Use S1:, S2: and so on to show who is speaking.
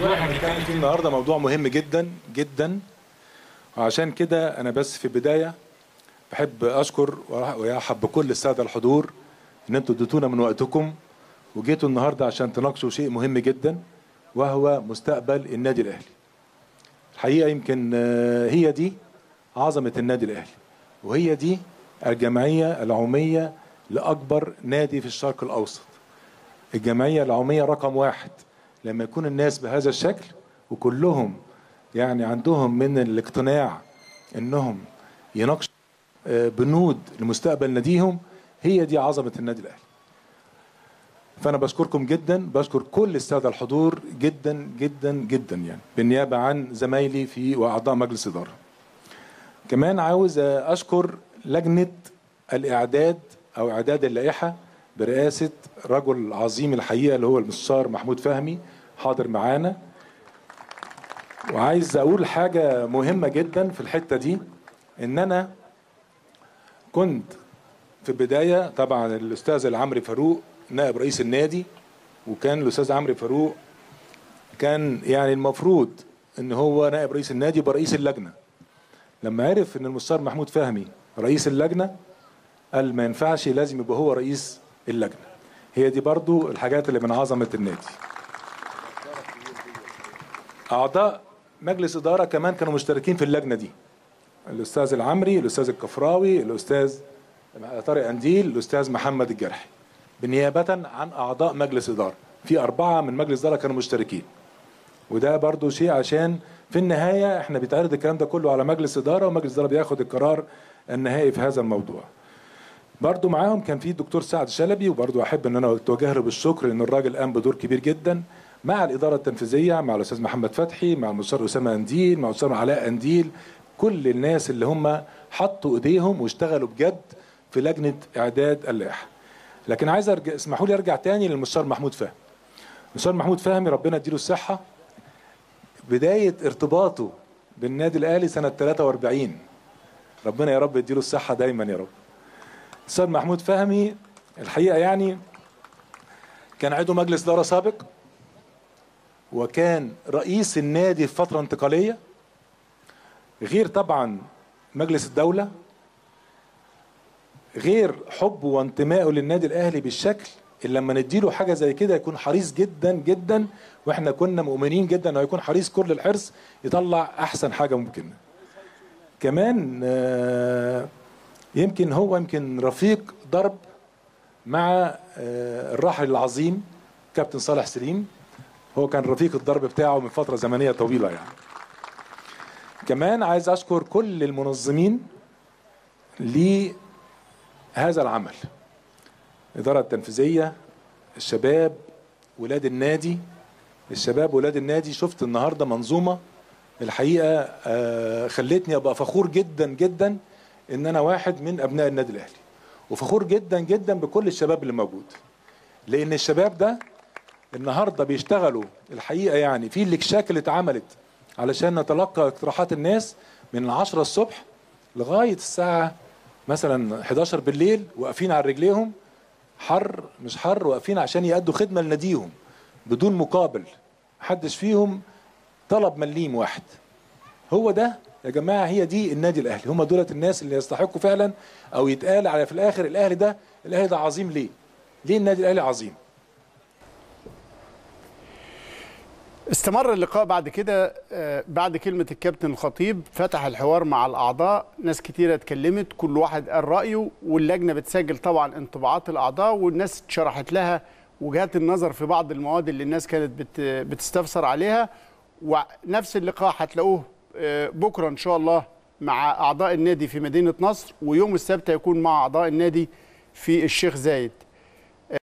S1: الموضوع اللي احنا بنتكلم فيه النهارده موضوع مهم جدا جدا وعشان كده انا بس في البدايه بحب اشكر وارحب بكل الساده الحضور ان انتوا اديتونا من وقتكم وجيتوا النهارده عشان تناقشوا شيء مهم جدا وهو مستقبل النادي الاهلي. الحقيقه يمكن آه، هي دي عظمه النادي الاهلي وهي دي الجمعيه العموميه لاكبر نادي في الشرق الاوسط. الجمعيه العموميه رقم واحد لما يكون الناس بهذا الشكل وكلهم يعني عندهم من الاقتناع انهم يناقشوا آه، بنود لمستقبل ناديهم هي دي عظمه النادي الاهلي. فانا بشكركم جدا بشكر كل الساده الحضور جدا جدا جدا يعني بالنيابه عن زمايلي في واعضاء مجلس اداره. كمان عاوز اشكر لجنه الاعداد او اعداد اللائحه برئاسه رجل عظيم الحقيقه اللي هو المستشار محمود فهمي حاضر معانا وعايز اقول حاجه مهمه جدا في الحته دي ان انا كنت في البدايه طبعا الاستاذ العمري فاروق نائب رئيس النادي وكان الاستاذ عمرو فاروق كان يعني المفروض ان هو نائب رئيس النادي يبقى رئيس اللجنه لما عرف ان المستشار محمود فهمي رئيس اللجنه قال ما ينفعش لازم يبقى هو رئيس اللجنه هي دي برضو الحاجات اللي من عظمه النادي اعضاء مجلس اداره كمان كانوا مشتركين في اللجنه دي الاستاذ العمري الاستاذ الكفراوي الاستاذ طارق انديل الاستاذ محمد الجرحي بالنيابه عن اعضاء مجلس اداره في اربعه من مجلس اداره كانوا مشتركين وده برضو شيء عشان في النهايه احنا بيتعرض الكلام ده كله على مجلس اداره ومجلس اداره بياخد القرار النهائي في هذا الموضوع برضو معاهم كان في الدكتور سعد شلبي وبرضو احب ان انا اتوجه له بالشكر ان الراجل قام بدور كبير جدا مع الاداره التنفيذيه مع الاستاذ محمد فتحي مع المستشار اسامه انديل مع المستشار علاء انديل كل الناس اللي هم حطوا ايديهم واشتغلوا بجد في لجنه اعداد اللائحه لكن عايز ارجع اسمحوا لي ارجع تاني للمستشار محمود فهمي المستشار محمود فهمي ربنا يديله الصحه بدايه ارتباطه بالنادي الاهلي سنه 43 ربنا يا رب يديله الصحه دايما يا رب الاستاذ محمود فهمي الحقيقه يعني كان عضو مجلس اداره سابق وكان رئيس النادي في فتره انتقاليه غير طبعا مجلس الدوله غير حبه وانتمائه للنادي الاهلي بالشكل اللي لما نديله حاجه زي كده يكون حريص جدا جدا واحنا كنا مؤمنين جدا انه يكون حريص كل الحرص يطلع احسن حاجه ممكنه كمان آه، يمكن هو يمكن رفيق ضرب مع آه، الراحل العظيم كابتن صالح سليم هو كان رفيق الضرب بتاعه من فتره زمنيه طويله يعني كمان عايز اشكر كل المنظمين لهذا العمل الاداره التنفيذيه الشباب ولاد النادي الشباب ولاد النادي شفت النهارده منظومه الحقيقه آه، خلتني ابقى فخور جدا جدا ان انا واحد من ابناء النادي الاهلي وفخور جدا جدا بكل الشباب اللي موجود لان الشباب ده النهارده بيشتغلوا الحقيقه يعني في الاكشاك اللي اتعملت علشان نتلقى اقتراحات الناس من 10 الصبح لغايه الساعه مثلا 11 بالليل واقفين على رجليهم حر مش حر واقفين عشان يأدوا خدمه لناديهم بدون مقابل محدش فيهم طلب مليم واحد هو ده يا جماعه هي دي النادي الاهلي هم دولت الناس اللي يستحقوا فعلا او يتقال على في الاخر الاهلي ده الاهلي ده عظيم ليه؟ ليه النادي الاهلي عظيم؟
S2: استمر اللقاء بعد كده آه، بعد كلمة الكابتن الخطيب فتح الحوار مع الأعضاء ناس كتيرة اتكلمت كل واحد قال رأيه واللجنة بتسجل طبعا انطباعات الأعضاء والناس شرحت لها وجهات النظر في بعض المواد اللي الناس كانت بت بتستفسر عليها ونفس اللقاء هتلاقوه آه، بكرة إن شاء الله مع أعضاء النادي في مدينة نصر ويوم السبت هيكون مع أعضاء النادي في الشيخ زايد